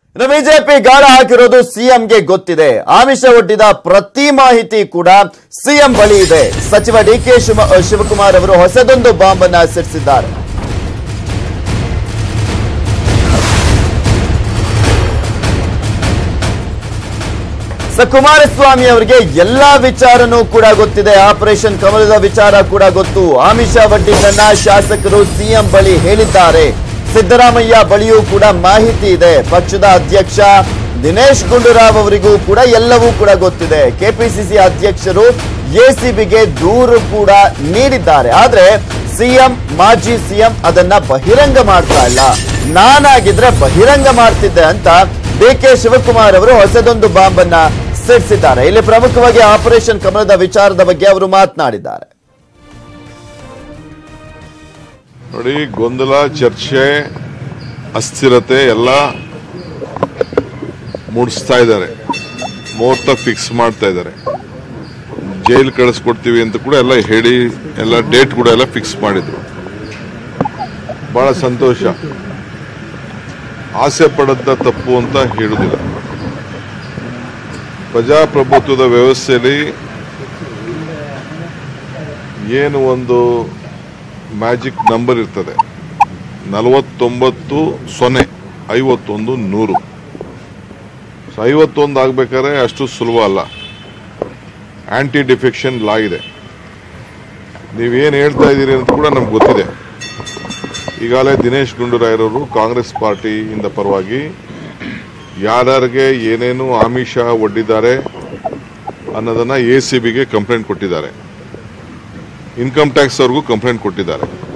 ಇನ್ನು ಬಿಜೆಪಿ ಗಾಳ ಹಾಕಿರೋದು ಸಿಎಂಗೆ ಗೊತ್ತಿದೆ ಆಮಿಷ ಒಡ್ಡಿದ ಪ್ರತಿ ಮಾಹಿತಿ ಕೂಡ ಸಿಎಂ ಬಳಿ ಇದೆ ಸಚಿವ ಡಿ ಕೆ ಶಿವ ಶಿವಕುಮಾರ್ ಅವರು ಹೊಸದೊಂದು ಬಾಂಬ್ ಅನ್ನ ಸಿಡಿಸಿದ್ದಾರೆ ಸ ಕುಮಾರಸ್ವಾಮಿ ಅವರಿಗೆ ಎಲ್ಲಾ ವಿಚಾರನೂ ಕೂಡ ಗೊತ್ತಿದೆ ಆಪರೇಷನ್ ಕಮಲದ ವಿಚಾರ ಕೂಡ ಗೊತ್ತು ಆಮಿಷ ವಡ್ಡಿದ್ದನ್ನ ಶಾಸಕರು ಸಿಎಂ ಬಳಿ ಹೇಳಿದ್ದಾರೆ ಸಿದ್ದರಾಮಯ್ಯ ಬಳಿಯೂ ಕೂಡ ಮಾಹಿತಿ ಇದೆ ಪಕ್ಷದ ಅಧ್ಯಕ್ಷ ದಿನೇಶ್ ಗುಂಡೂರಾವ್ ಅವರಿಗೂ ಕೂಡ ಎಲ್ಲವೂ ಕೂಡ ಗೊತ್ತಿದೆ ಕೆಪಿಸಿಸಿ ಅಧ್ಯಕ್ಷರು ಎಸಿಬಿಗೆ ದೂರು ಕೂಡ ನೀಡಿದ್ದಾರೆ ಆದ್ರೆ ಸಿಎಂ ಮಾಜಿ ಸಿಎಂ ಅದನ್ನ ಬಹಿರಂಗ ಮಾಡ್ತಾ ಇಲ್ಲ ನಾನಾಗಿದ್ರೆ ಬಹಿರಂಗ ಮಾಡ್ತಿದ್ದೆ ಅಂತ ಡಿ ಕೆ ಶಿವಕುಮಾರ್ ಅವರು ಹೊಸದೊಂದು ಬಾಂಬ್ ಅನ್ನ ಸಿಡಿಸಿದ್ದಾರೆ ಇಲ್ಲಿ ಪ್ರಮುಖವಾಗಿ ಆಪರೇಷನ್ ಕಮಲದ ವಿಚಾರದ ಬಗ್ಗೆ ಅವರು ಮಾತನಾಡಿದ್ದಾರೆ ನೋಡಿ ಗೊಂದಲ ಚರ್ಚೆ ಅಸ್ಥಿರತೆ ಎಲ್ಲ ಮೂಡಿಸ್ತಾ ಇದ್ದಾರೆ ಮುಹೂರ್ತ ಫಿಕ್ಸ್ ಮಾಡ್ತಾ ಇದ್ದಾರೆ ಜೈಲ್ ಕಳಿಸ್ಕೊಡ್ತೀವಿ ಅಂತ ಕೂಡ ಎಲ್ಲ ಹೇಳಿ ಎಲ್ಲ ಡೇಟ್ ಕೂಡ ಎಲ್ಲ ಫಿಕ್ಸ್ ಮಾಡಿದ್ರು ಬಹಳ ಸಂತೋಷ ಆಸೆ ಪಡದ್ದ ತಪ್ಪು ಅಂತ ಹೇಳುದಿಲ್ಲ ಪ್ರಜಾಪ್ರಭುತ್ವದ ವ್ಯವಸ್ಥೆಯಲ್ಲಿ ಏನು ಒಂದು ಮ್ಯಾಜಿಕ್ ನಂಬರ್ ಇರ್ತದೆ ನಲವತ್ತೊಂಬತ್ತು ಸೊನ್ನೆ ಐವತ್ತೊಂದು ನೂರು ಸೊ ಐವತ್ತೊಂದು ಆಗ್ಬೇಕಾದ್ರೆ ಅಷ್ಟು ಸುಲಭ ಅಲ್ಲ ಆಂಟಿ ಡಿಫೆಕ್ಷನ್ ಲಾ ಇದೆ ನೀವೇನು ಹೇಳ್ತಾ ಇದ್ದೀರಿ ಅಂತ ಕೂಡ ನಮ್ಗೆ ಗೊತ್ತಿದೆ ಈಗಾಗಲೇ ದಿನೇಶ್ ಗುಂಡೂರಾಯರವರು ಕಾಂಗ್ರೆಸ್ ಪಾರ್ಟಿಯಿಂದ ಪರವಾಗಿ ಯಾರ್ಯಾರಿಗೆ ಏನೇನು ಆಮಿಷ ಒಡ್ಡಿದ್ದಾರೆ ಅನ್ನೋದನ್ನ ಎ ಸಿ ಬಿಗೆ ಕಂಪ್ಲೇಂಟ್ ಕೊಟ್ಟಿದ್ದಾರೆ ಇನ್ಕಮ್ ಟ್ಯಾಕ್ಸ್ ಅವ್ರಿಗೂ ಕಂಪ್ಲೇಂಟ್ ಕೊಟ್ಟಿದ್ದಾರೆ